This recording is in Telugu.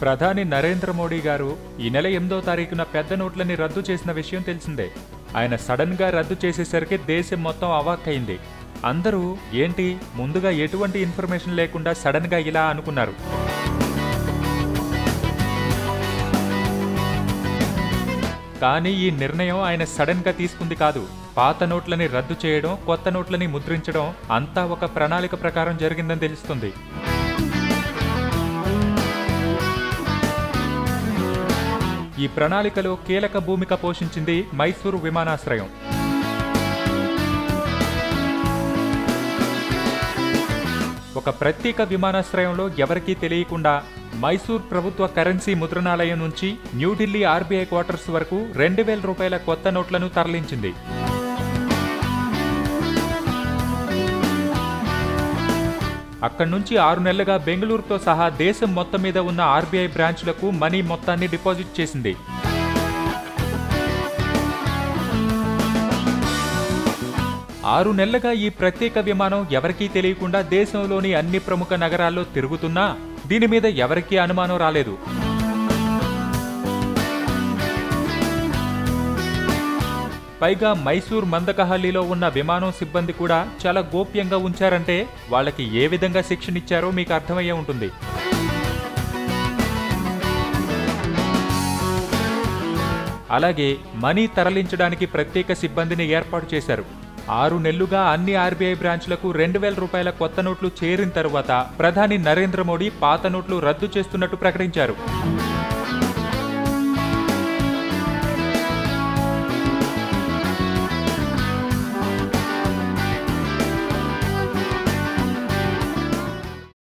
ప్రధాని నరేంద్ర మోడీ గారు ఈ నెల ఎనిమిదో తారీఖున పెద్ద నోట్లని రద్దు చేసిన విషయం తెలిసిందే ఆయన సడన్ గా రద్దు చేసేసరికి దేశం మొత్తం అవాక్కైంది అందరూ ఏంటి ముందుగా ఎటువంటి ఇన్ఫర్మేషన్ లేకుండా సడన్ గా ఇలా అనుకున్నారు కానీ ఈ నిర్ణయం ఆయన సడన్ గా తీసుకుంది కాదు పాత నోట్లని రద్దు చేయడం కొత్త నోట్లని ముద్రించడం అంతా ఒక ప్రణాళిక ప్రకారం జరిగిందని తెలుస్తుంది ఈ ప్రణాళికలో కీలక భూమిక పోషించింది మైసూరు విమానాశ్రయం ఒక ప్రత్యేక విమానాశ్రయంలో ఎవరికీ తెలియకుండా మైసూర్ ప్రభుత్వ కరెన్సీ ముద్రణాలయం నుంచి న్యూఢిల్లీ ఆర్బీఐ క్వార్టర్స్ వరకు రెండు వేల రూపాయల కొత్త నోట్లను తరలించింది అక్కడి నుంచి ఆరు నెలలుగా బెంగళూరుతో సహా దేశం మొత్తం మీద ఉన్న ఆర్బీఐ బ్రాంచ్లకు మనీ మొత్తాన్ని డిపాజిట్ చేసింది ఆరు నెలలుగా ఈ ప్రత్యేక విమానం ఎవరికీ తెలియకుండా దేశంలోని అన్ని ప్రముఖ నగరాల్లో తిరుగుతున్నా దీని మీద ఎవరికీ అనుమానం రాలేదు పైగా మైసూర్ మందకహల్లిలో ఉన్న విమానం సిబ్బంది కూడా చాలా గోప్యంగా ఉంచారంటే వాళ్ళకి ఏ విధంగా శిక్షణ ఇచ్చారో మీకు అర్థమయ్యే ఉంటుంది అలాగే మనీ తరలించడానికి ప్రత్యేక సిబ్బందిని ఏర్పాటు చేశారు ఆరు నెలలుగా అన్ని ఆర్బీఐ బ్రాంచ్లకు రెండు వేల రూపాయల కొత్త నోట్లు చేరిన తరువాత ప్రధాని నరేంద్ర మోడీ పాత నోట్లు రద్దు చేస్తున్నట్టు ప్రకటించారు